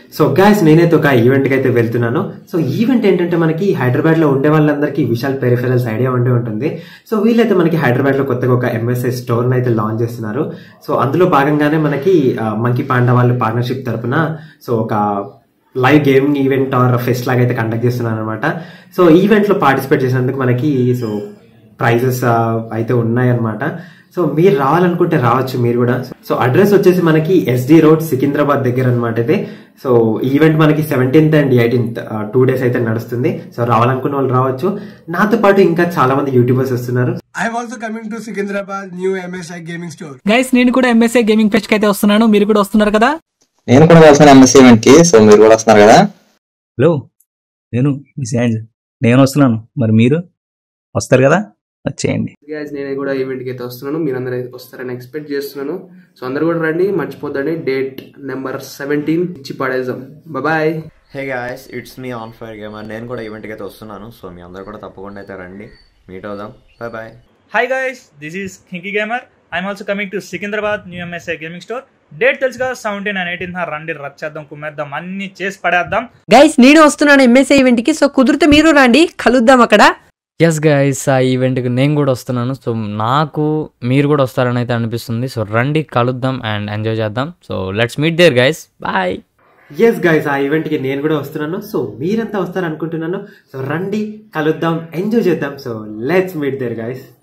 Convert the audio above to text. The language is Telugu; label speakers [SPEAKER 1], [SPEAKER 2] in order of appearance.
[SPEAKER 1] సో గాయస్ నేనైతే ఒక ఈవెంట్కి అయితే వెళ్తున్నాను సో ఈవెంట్ ఏంటంటే మనకి హైదరాబాద్ లో ఉండే వాళ్ళందరికీ విశాల్ పెరిఫెరల్స్ ఐడియా ఉండే ఉంటుంది సో వీళ్ళైతే మనకి హైదరాబాద్ లో కొత్తగా ఒక ఎంఎస్ఐ స్టోర్ అయితే లాంచ్ చేస్తున్నారు సో అందులో భాగంగానే మనకి మంకీ పాండా వాళ్ళు పార్ట్నర్షిప్ తరపున సో ఒక live gaming event or fest లాగా అయితే కండక్ట్ చేస్తున్నారు అనమాట సో ఈవెంట్ లో పార్టిసిపేట్ చేసినందుకు మనకి సో ప్రైజెస్ అయితే ఉన్నాయన్నమాట సో మీరు రావాలనుకుంటే రావచ్చు మీరు కూడా సో అడ్రస్ వచ్చేసి మనకి ఎస్డి రోడ్ సికింద్రాబాద్ దగ్గర అనమాట ఇది సో ఈవెంట్ మనకి seventeenth and eighteenth two days అయితే నడుస్తుంది సో రావాలనుకున్న వాళ్ళు రావచ్చు నాతో పాటు ఇంకా చాలా మంది యూట్యూబర్స్ వస్తున్నారు
[SPEAKER 2] I am also coming to Secunderabad new MSI gaming store.
[SPEAKER 3] Guys నేను కూడా ఎంఎస్ఏ గేమింగ్ ఫెస్ట్ కి అయితే వస్తున్నాను మీరు కూడా వస్తున్నారు కదా
[SPEAKER 4] నేను కూడా వస్తాను ఎంఎస్సీ ఈవెంట్ కి సో మీరు కూడా వస్తున్నారు కదా
[SPEAKER 5] హలో నేను మీ శాంజ్ నేను వస్తున్నాను మరి మీరు వస్తారు కదా వచ్చేయండి
[SPEAKER 6] గైస్ నేను కూడా ఈవెంట్కి అయితే వస్తున్నాను మీరందరూ అయితే వస్తారని ఎక్స్పెక్ట్ చేస్తున్నాను సో అందరు కూడా రండి మర్చిపోద్దండి డేట్ నెంబర్ సెవెంటీన్ ఇచ్చి పడేద్దాం bye
[SPEAKER 7] hey guys it's me on fire gamer నేను కూడా ఈవెంట్కి అయితే వస్తున్నాను సో మీ అందరు కూడా తప్పకుండా అయితే రండి మీట్ అవుదాం bye bye
[SPEAKER 8] Hi guys, this is Kinky Gamer. I'm also coming to Secunderabad New MSA Gaming Store. Date తెలుసుగా సెవెంటీన్ అండ్ ఎయిటీన్ రండి రచ్చేద్దాం కుమ్మేద్దాం అన్ని చేసి పడేద్దాం
[SPEAKER 9] గైస్ నేను వస్తున్నాను ఎంఎస్ఏ ఈవెంట్ కి సో కుదిరితే మీరు రండి కలుద్దాం అక్కడ
[SPEAKER 10] ఎస్ గైస్ ఆ ఈవెంట్కి నేను కూడా వస్తున్నాను సో నాకు మీరు కూడా వస్తారని అయితే అనిపిస్తుంది సో రండి కలుద్దాం అండ్ ఎంజాయ్ చేద్దాం so let's meet there guys bye
[SPEAKER 1] yes guys ఆ ఈవెంట్ కి నేను కూడా వస్తున్నాను సో మీరంతా వస్తారు అనుకుంటున్నాను సో రండి కలుద్దాం ఎంజాయ్ చేద్దాం so let's meet there guys